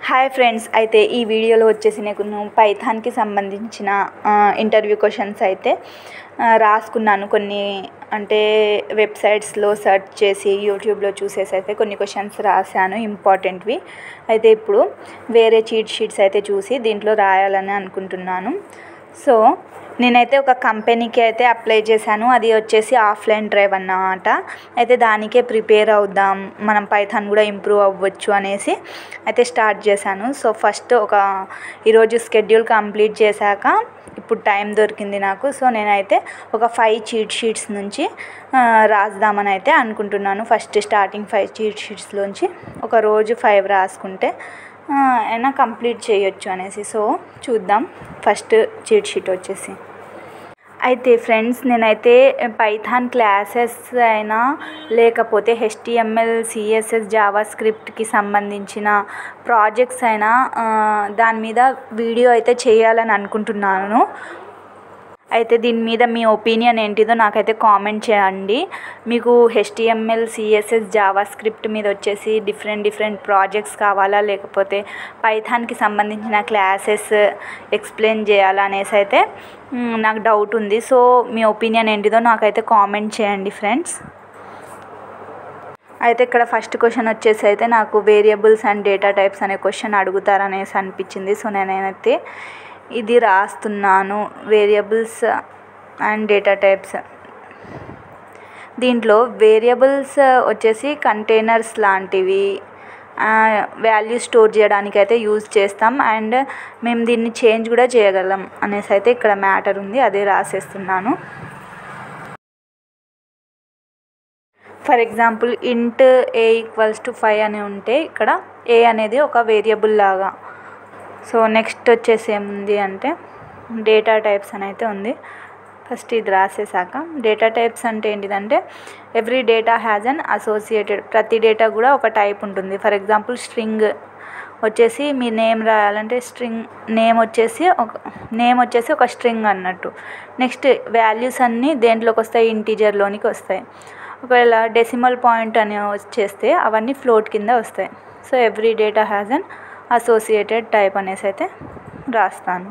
hi friends అయితే ఈ వీడియోలో వచ్చేసి నేను పైథాన్కి సంబంధించిన ఇంటర్వ్యూ క్వశ్చన్స్ అయితే ఆ, రాసుకున్నాను కొన్ని అంటే వెబ్సైట్స్లో సెర్చ్ చేసి యూట్యూబ్లో చూసేసి అయితే కొన్ని క్వశ్చన్స్ రాశాను ఇంపార్టెంట్వి అయితే ఇప్పుడు వేరే చీట్ షీట్స్ అయితే చూసి దీంట్లో రాయాలని అనుకుంటున్నాను సో నేనైతే ఒక కంపెనీకి అయితే అప్లై చేశాను అది వచ్చేసి ఆఫ్లైన్ డ్రైవ్ అన్నమాట అయితే దానికే ప్రిపేర్ అవుదాం మనం పైథాన్ కూడా ఇంప్రూవ్ అవ్వచ్చు అనేసి అయితే స్టార్ట్ చేశాను సో ఫస్ట్ ఒక ఈరోజు స్కెడ్యూల్ కంప్లీట్ చేశాక ఇప్పుడు టైం దొరికింది నాకు సో నేనైతే ఒక ఫైవ్ చీట్ షీట్స్ నుంచి ఆ, రాద్దామని అయితే అనుకుంటున్నాను ఫస్ట్ స్టార్టింగ్ ఫైవ్ చీట్ షీట్స్లోంచి ఒక రోజు ఫైవ్ రాసుకుంటే ఆ, అయినా కంప్లీట్ చేయొచ్చు అనేసి సో చూద్దాం ఫస్ట్ చీట్ షీట్ వచ్చేసి అయితే ఫ్రెండ్స్ నేనైతే పైథాన్ క్లాసెస్ అయినా లేకపోతే హెచ్టిఎంఎల్ సిఎస్ఎస్ జావా స్క్రిప్ట్కి సంబంధించిన ప్రాజెక్ట్స్ అయినా ఆ, దాని మీద వీడియో అయితే చేయాలని అనుకుంటున్నాను అయితే దీని మీద మీ ఒపీనియన్ ఏంటిదో నాకైతే కామెంట్ చేయండి మీకు హెచ్టిఎంఎల్ సిఎస్ఎస్ జావా స్క్రిప్ట్ మీద వచ్చేసి డిఫరెంట్ డిఫరెంట్ ప్రాజెక్ట్స్ కావాలా లేకపోతే పైథాన్కి సంబంధించిన క్లాసెస్ ఎక్స్ప్లెయిన్ చేయాలా అనేసి అయితే మ్, నాకు డౌట్ ఉంది సో మీ ఒపీనియన్ ఏంటిదో నాకైతే కామెంట్ చేయండి ఫ్రెండ్స్ అయితే ఇక్కడ ఫస్ట్ క్వశ్చన్ వచ్చేసి అయితే నాకు వేరియబుల్స్ అండ్ డేటా టైప్స్ అనే క్వశ్చన్ అడుగుతారనేసి అనిపించింది సో నేనైతే ఇది రాస్తున్నాను వేరియబుల్స్ అండ్ డేటా టైప్స్ దీంట్లో వేరియబుల్స్ వచ్చేసి కంటైనర్స్ లాంటివి వాల్యూ స్టోర్ చేయడానికి అయితే యూజ్ చేస్తాం అండ్ మేము దీన్ని చేంజ్ కూడా చేయగలం అనేసి అయితే ఇక్కడ మ్యాటర్ ఉంది అదే రాసేస్తున్నాను ఫర్ ఎగ్జాంపుల్ ఇంట్ ఏ ఈక్వల్స్ టు ఫైవ్ అని ఉంటే ఇక్కడ ఏ అనేది ఒక వేరియబుల్ లాగా సో నెక్స్ట్ వచ్చేసి ఏముంది అంటే డేటా టైప్స్ అని అయితే ఉంది ఫస్ట్ ఇది రాసేసాక డేటా టైప్స్ అంటే ఏంటిదంటే every data has an associated ప్రతి డేటా కూడా ఒక టైప్ ఉంటుంది ఫర్ ఎగ్జాంపుల్ స్ట్రింగ్ వచ్చేసి మీ నేమ్ రాయాలంటే స్ట్రింగ్ నేమ్ వచ్చేసి ఒక నేమ్ వచ్చేసి ఒక స్ట్రింగ్ అన్నట్టు నెక్స్ట్ వాల్యూస్ అన్నీ దేంట్లోకి వస్తాయి ఇంటీజర్లోనికి వస్తాయి ఒకవేళ డెసిమల్ పాయింట్ అని వచ్చేస్తే అవన్నీ ఫ్లోట్ కింద వస్తాయి so every data has an associated type అనేసి అయితే రాస్తాను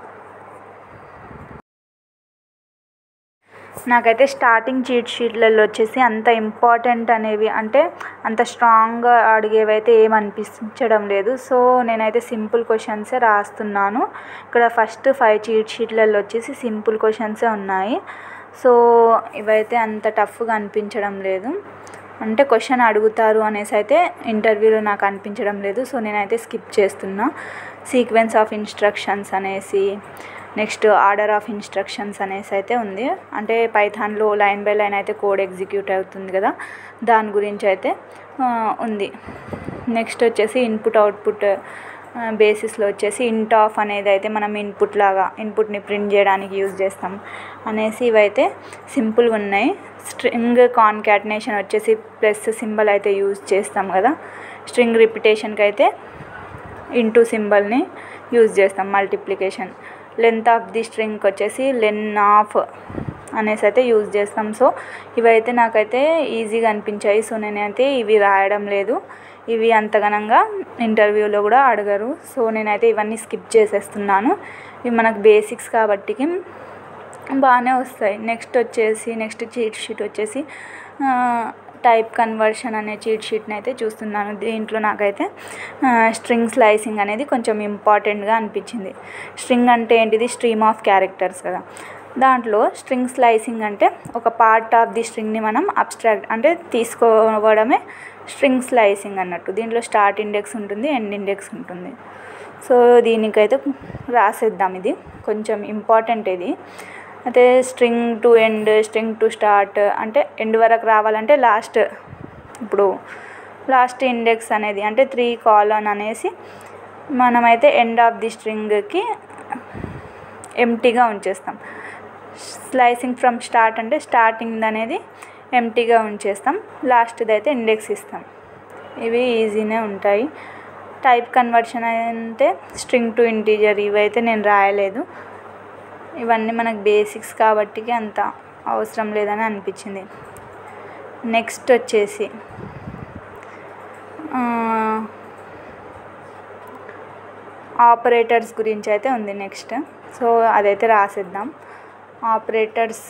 నాకైతే స్టార్టింగ్ చీట్ షీట్లలో వచ్చేసి అంత ఇంపార్టెంట్ అనేవి అంటే అంత స్ట్రాంగ్గా అడిగేవి అయితే ఏం అనిపించడం లేదు సో నేనైతే సింపుల్ క్వశ్చన్సే రాస్తున్నాను ఇక్కడ ఫస్ట్ ఫైవ్ చీట్ షీట్లలో వచ్చేసి సింపుల్ క్వశ్చన్సే ఉన్నాయి సో ఇవైతే అంత టఫ్గా అనిపించడం లేదు అంటే క్వశ్చన్ అడుగుతారు అనేసి అయితే ఇంటర్వ్యూలో నాకు అనిపించడం లేదు సో నేనైతే స్కిప్ చేస్తున్నా సీక్వెన్స్ ఆఫ్ ఇన్స్ట్రక్షన్స్ అనేసి నెక్స్ట్ ఆర్డర్ ఆఫ్ ఇన్స్ట్రక్షన్స్ అనేసి అయితే ఉంది అంటే పైథాన్లో లైన్ బై లైన్ అయితే కోడ్ ఎగ్జిక్యూట్ అవుతుంది కదా దాని గురించి అయితే ఆ, ఉంది నెక్స్ట్ వచ్చేసి ఇన్పుట్ అవుట్పుట్ బేసిస్లో వచ్చేసి ఇంట్ ఆఫ్ అనేది అయితే మనం ఇన్పుట్ లాగా ఇన్పుట్ని ప్రింట్ చేయడానికి యూజ్ చేస్తాం అనేసి ఇవైతే సింపుల్గా ఉన్నాయి స్ట్రింగ్ కాన్కాటినేషన్ వచ్చేసి ప్లస్ సింబల్ అయితే యూజ్ చేస్తాం కదా స్ట్రింగ్ రిపిటేషన్కి అయితే ఇంటూ సింబల్ని యూజ్ చేస్తాం మల్టిప్లికేషన్ లెంత్ ఆఫ్ ది స్ట్రింగ్కి వచ్చేసి లెన్ ఆఫ్ అనేసి అయితే యూజ్ చేస్తాం సో ఇవైతే నాకైతే ఈజీగా అనిపించాయి సో నేనైతే ఇవి రాయడం లేదు ఇవి అంతగనంగా ఇంటర్వ్యూలో కూడా అడగరు సో నేనైతే ఇవన్నీ స్కిప్ చేసేస్తున్నాను ఇవి మనకు బేసిక్స్ కాబట్టికి బాగానే వస్తాయి నెక్స్ట్ వచ్చేసి నెక్స్ట్ చీట్ షీట్ వచ్చేసి టైప్ కన్వర్షన్ అనే చీట్ షీట్ని అయితే చూస్తున్నాను దీంట్లో నాకైతే స్ట్రింగ్ స్లైసింగ్ అనేది కొంచెం ఇంపార్టెంట్గా అనిపించింది స్ట్రింగ్ అంటే ఏంటిది స్ట్రీమ్ ఆఫ్ క్యారెక్టర్స్ కదా దాంట్లో స్ట్రింగ్ స్లైసింగ్ అంటే ఒక పార్ట్ ఆఫ్ ది స్ట్రింగ్ని మనం అబ్స్ట్రాక్ట్ అంటే తీసుకోవడమే స్ట్రింగ్ స్లైసింగ్ అన్నట్టు దీంట్లో స్టార్ట్ ఇండెక్స్ ఉంటుంది ఎండ్ ఇండెక్స్ ఉంటుంది సో దీనికైతే రాసేద్దాం ఇది కొంచెం ఇంపార్టెంట్ ఇది అయితే string to end string to start అంటే ఎండ్ వరకు రావాలంటే లాస్ట్ ఇప్పుడు లాస్ట్ ఇండెక్స్ అనేది అంటే త్రీ కాలన్ అనేసి మనమైతే ఎండ్ ఆఫ్ ది స్ట్రింగ్కి ఎంటీగా ఉంచేస్తాం స్లైసింగ్ ఫ్రమ్ స్టార్ట్ అంటే స్టార్టింగ్ అనేది ఎంటీగా ఉంచేస్తాం లాస్ట్ది అయితే ఇండెక్స్ ఇస్తాం ఇవి ఈజీనే ఉంటాయి టైప్ కన్వర్షన్ అంటే స్ట్రింగ్ టు ఇంటీజర్ ఇవైతే నేను రాయలేదు ఇవన్నీ మనకు బేసిక్స్ కాబట్టి అంత అవసరం లేదని అనిపించింది నెక్స్ట్ వచ్చేసి ఆపరేటర్స్ గురించి అయితే ఉంది నెక్స్ట్ సో అదైతే రాసేద్దాం ఆపరేటర్స్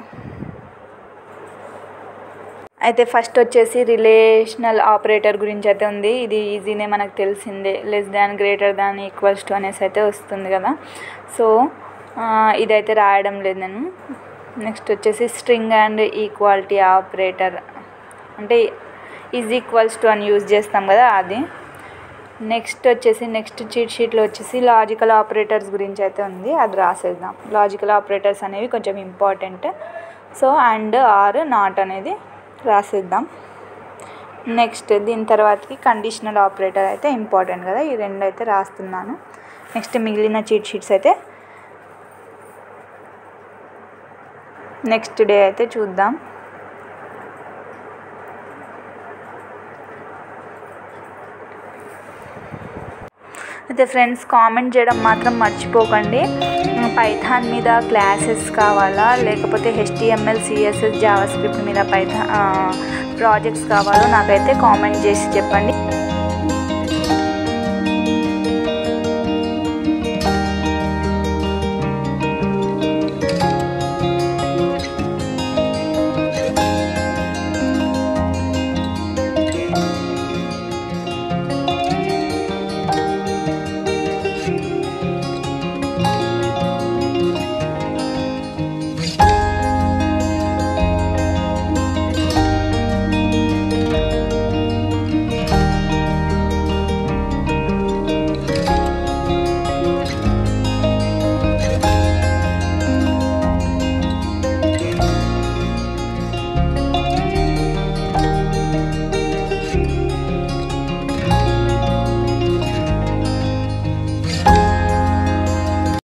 అయితే ఫస్ట్ వచ్చేసి రిలేషనల్ ఆపరేటర్ గురించి అయితే ఉంది ఇది ఈజీనే మనకు తెలిసిందే less than greater than equals to అనేసి అయితే వస్తుంది కదా సో ఆ, ఇదైతే రాయడం లేదు నేను నెక్స్ట్ వచ్చేసి స్ట్రింగ్ అండ్ ఈక్వాలిటీ ఆపరేటర్ అంటే ఈజ్ ఈక్వల్స్ టు అని యూజ్ చేస్తాం కదా అది నెక్స్ట్ వచ్చేసి నెక్స్ట్ చీట్ షీట్లో వచ్చేసి లాజికల్ ఆపరేటర్స్ గురించి అయితే ఉంది అది రాసేద్దాం లాజికల్ ఆపరేటర్స్ అనేవి కొంచెం important so and or not అనేది రాసేద్దాం నెక్స్ట్ దీని తర్వాతకి కండిషనల్ ఆపరేటర్ అయితే ఇంపార్టెంట్ కదా ఈ రెండు అయితే రాస్తున్నాను నెక్స్ట్ మిగిలిన చీట్ షీట్స్ అయితే నెక్స్ట్ డే అయితే చూద్దాం అయితే ఫ్రెండ్స్ కామెంట్ చేయడం మాత్రం మర్చిపోకండి పైథాన్ మీద క్లాసెస్ కావాలా లేకపోతే హెచ్టిఎంఎల్ సిఎస్ఎస్ జావా స్క్రిప్ట్ మీద పైథాన్ ప్రాజెక్ట్స్ కావాలో నాకైతే కామెంట్ చేసి చెప్పండి